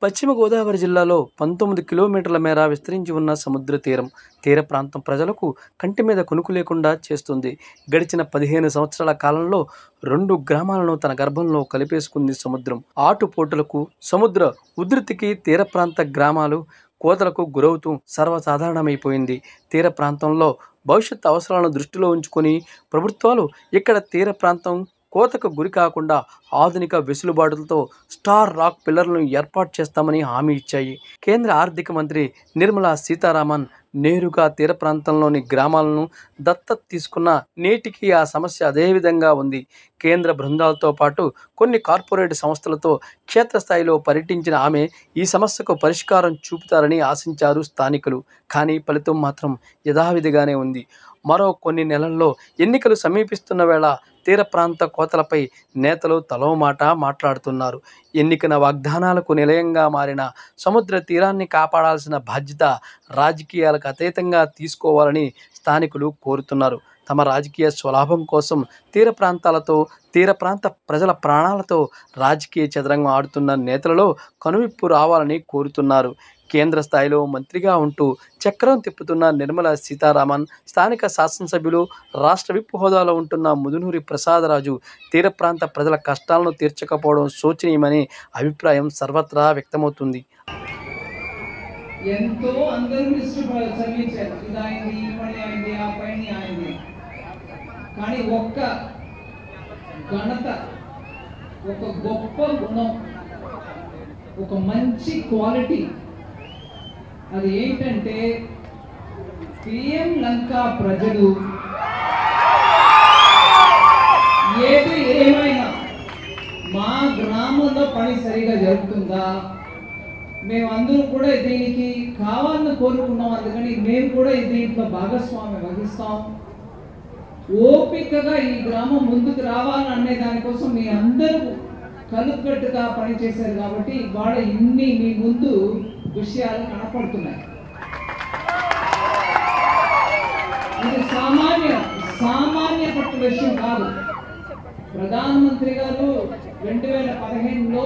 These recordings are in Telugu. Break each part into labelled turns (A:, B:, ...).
A: పశ్చిమ గోదావరి జిల్లాలో పంతొమ్మిది కిలోమీటర్ల మేర విస్తరించి ఉన్న సముద్ర తీరం తీర ప్రాంతం ప్రజలకు కంటి మీద కునుకు లేకుండా చేస్తుంది గడిచిన పదిహేను సంవత్సరాల కాలంలో రెండు గ్రామాలను తన గర్భంలో కలిపేసుకుంది సముద్రం ఆటుపోటులకు సముద్ర ఉధృతికి తీర ప్రాంత గ్రామాలు కోతలకు గురవుతూ సర్వసాధారణమైపోయింది తీర ప్రాంతంలో భవిష్యత్ అవసరాలను దృష్టిలో ఉంచుకొని ప్రభుత్వాలు ఇక్కడ తీర ప్రాంతం కోతకు గురి కాకుండా ఆధునిక వెసులుబాటులతో స్టార్ రాక్ పిల్లర్లను ఏర్పాటు చేస్తామని హామీ ఇచ్చాయి కేంద్ర ఆర్థిక మంత్రి నిర్మలా సీతారామన్ నేరుగా తీర ప్రాంతంలోని గ్రామాలను దత్తత తీసుకున్న నేటికి ఆ సమస్య అదే విధంగా ఉంది కేంద్ర బృందాలతో పాటు కొన్ని కార్పొరేట్ సంస్థలతో క్షేత్రస్థాయిలో పర్యటించిన ఆమె ఈ సమస్యకు పరిష్కారం చూపుతారని ఆశించారు స్థానికులు కానీ ఫలితం మాత్రం యథావిధిగానే ఉంది మరో కొన్ని నెలల్లో ఎన్నికలు సమీపిస్తున్న వేళ తీర ప్రాంత కోతలపై నేతలు తలో మాట మాట్లాడుతున్నారు ఎన్నికల వాగ్దానాలకు నిలయంగా మారిన సముద్ర తీరాన్ని కాపాడాల్సిన బాధ్యత రాజకీయాలకు అతీతంగా తీసుకోవాలని స్థానికులు కోరుతున్నారు తమ రాజకీయ స్వలాభం కోసం తీర ప్రాంతాలతో తీర ప్రాంత ప్రజల ప్రాణాలతో రాజకీయ చదరంగం ఆడుతున్న నేతలలో కనువిప్పు రావాలని కోరుతున్నారు కేంద్ర స్థాయిలో మంత్రిగా ఉంటూ చక్రం తిప్పుతున్న నిర్మలా సీతారామన్ స్థానిక శాసనసభ్యులు రాష్ట్ర విప్ హోదాలో ఉంటున్న ముదునూరి ప్రసాదరాజు తీర ప్రాంత ప్రజల కష్టాలను తీర్చకపోవడం శోచనీయమని అభిప్రాయం సర్వత్రా వ్యక్తమవుతుంది
B: ఎంతో అందరూ లిస్టు చదివించారు ఇది అయింది ఈ పని అయింది ఆ పని అయింది కానీ ఒక్క ఘనత ఒక గొప్ప గుణం ఒక మంచి క్వాలిటీ అది ఏంటంటే పిఎం లంక ప్రజలు ఏది ఏమైనా మా గ్రామంలో పని సరిగా జరుగుతుందా మేమందరం కూడా దీనికి కావాలని కోరుకున్నాం అందుకని మేము కూడా దీంట్లో భాగస్వామ్యం వహిస్తాం ఓపికగా ఈ గ్రామం ముందుకు రావాలనే దానికోసం మీ అందరూ కలుపుకట్టుగా పనిచేశారు కాబట్టి ఇవాళ ఇన్ని మీ ముందు విషయాలు కనపడుతున్నాయి ఇది సామాన్య సామాన్య పట్టు విషయం కాదు ప్రధానమంత్రి గారు రెండు వేల పదిహేనులో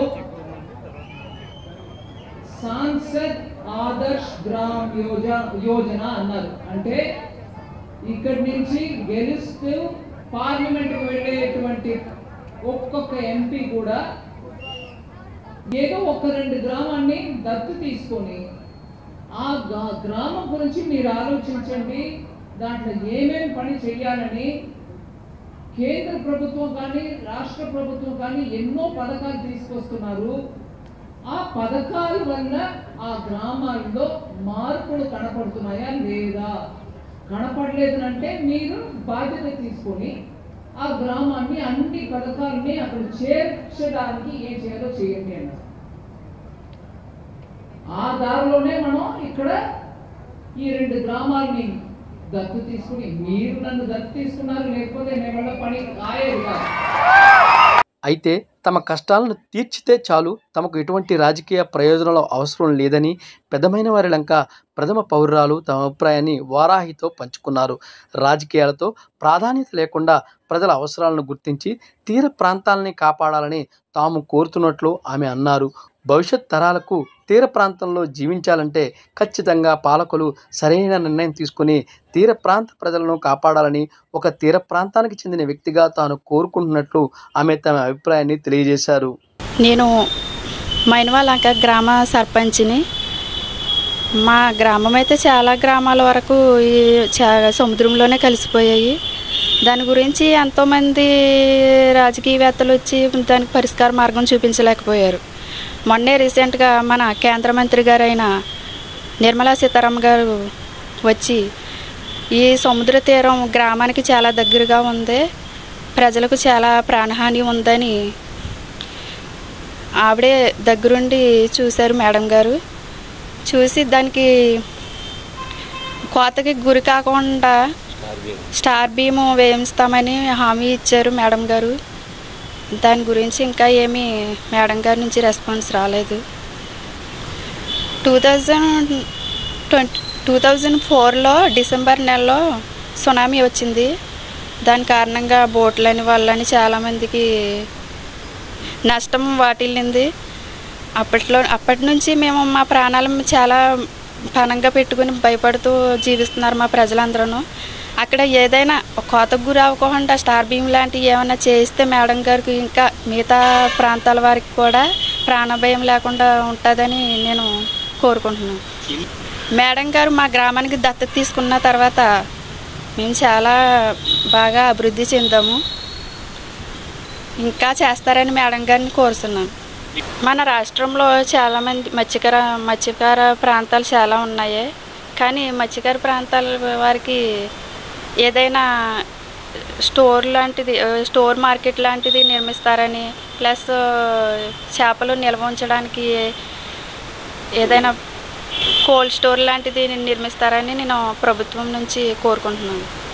B: సాంసద్ ఆదర్శ్ గ్రామ్ యోజ యోజన అన్నారు అంటే ఇక్కడి నుంచి గెలుస్తూ పార్లమెంట్కి వెళ్ళేటువంటి ఒక్కొక్క ఎంపీ కూడా ఏదో ఒక రెండు గ్రామాన్ని దత్తు తీసుకొని ఆ గా- గ్రామం గురించి మీరు ఆలోచించండి దాంట్లో ఏమేమి పని చేయాలని కేంద్ర ప్రభుత్వం కానీ రాష్ట్ర ప్రభుత్వం కానీ ఎన్నో పథకాలు తీసుకొస్తున్నారు ఆ పథకాల వల్ల ఆ గ్రామాల్లో మార్పులు కనపడుతున్నాయా లేదా కనపడలేదు అంటే మీరు బాధ్యత తీసుకొని ఆ గ్రామాన్ని అన్ని పథకాలని అక్కడ చేర్చడానికి ఏం చేయాలో చేయండి అన్నారు ఆ దారిలోనే మనం ఇక్కడ ఈ రెండు గ్రామాలని దత్తు తీసుకుని మీరు నన్ను దత్తు తీసుకున్నారు లేకపోతే నేను వాళ్ళ పని ఆయేది కాదు
A: అయితే తమ కష్టాలను తీర్చితే చాలు తమకు ఎటువంటి రాజకీయ ప్రయోజనాలు అవసరం లేదని పెద్దమైన వారి లంక ప్రథమ పౌరురాలు తమ అభిప్రాయాన్ని వారాహితో పంచుకున్నారు రాజకీయాలతో ప్రాధాన్యత లేకుండా ప్రజల అవసరాలను గుర్తించి తీర ప్రాంతాలని కాపాడాలని తాము కోరుతున్నట్లు ఆమె అన్నారు భవిష్యత్ తరాలకు తీర ప్రాంతంలో జీవించాలంటే ఖచ్చితంగా పాలకులు సరైన నిర్ణయం తీసుకుని తీర ప్రాంత ప్రజలను కాపాడాలని ఒక తీర ప్రాంతానికి చెందిన వ్యక్తిగా తాను కోరుకుంటున్నట్లు ఆమె తమ అభిప్రాయాన్ని తెలియజేశారు
C: నేను మైనవాలంక గ్రామ సర్పంచ్ని మా గ్రామం అయితే చాలా గ్రామాల వరకు ఈ చా- సముద్రంలోనే కలిసిపోయాయి దాని గురించి ఎంతోమంది రాజకీయవేత్తలు వచ్చి దానికి పరిష్కార మార్గం చూపించలేకపోయారు మొన్నే రీసెంట్గా మన కేంద్ర మంత్రి గారైన నిర్మలా సీతారామన్ గారు వచ్చి ఈ సముద్ర తీరం గ్రామానికి చాలా దగ్గరగా ఉంది ప్రజలకు చాలా ప్రాణహాని ఉందని ఆవిడే దగ్గరుండి చూశారు మేడం గారు చూసి దానికి కోతకి గురి కాకుండా స్టార్ బీమ్ వేయిస్తామని హామీ ఇచ్చారు మేడం గారు దాని గురించి ఇంకా ఏమీ మేడం గారి నుంచి రెస్పాన్స్ రాలేదు two thousand twenty two thousand ఫోర్లో డిసెంబర్ నెలలో సునామీ వచ్చింది దాని కారణంగా బోట్లని వాళ్ళని చాలామందికి నష్టం వాటిల్లింది అప్పట్లో అప్పటి నుంచి మేము మా ప్రాణాలను చాలా పణంగా పెట్టుకుని భయపడుతూ జీవిస్తున్నారు మా ప్రజలందరూ అక్కడ ఏదైనా ఒక కోతకు గురి అవ్వకుండా స్టార్ బీమ్ లాంటివి ఏమైనా చేయిస్తే మేడం గారికి ఇంకా మిగతా ప్రాంతాల వారికి కూడా ప్రాణభయం లేకుండా ఉంటుందని నేను కోరుకుంటున్నాను మేడం గారు మా గ్రామానికి దత్తత తీసుకున్న తర్వాత మేము చాలా బాగా అభివృద్ధి చెందాము ఇంకా చేస్తారని మేడం గారిని కోరుతున్నాను మన రాష్ట్రంలో చాలామంది మత్స్యకార మత్స్యకార ప్రాంతాలు చాలా ఉన్నాయి కానీ మత్స్యకార ప్రాంతాల వారికి ఏదైనా స్టోర్ లాంటిది ఆ, స్టోర్ మార్కెట్ లాంటిది నిర్మిస్తారని ప్లస్ ఆ, చేపలు నిల్వ ఉంచడానికి ఏదైనా కోల్డ్ స్టోర్ లాంటిది నిర్మిస్తారని నేను ప్రభుత్వం నుంచి కోరుకుంటున్నాను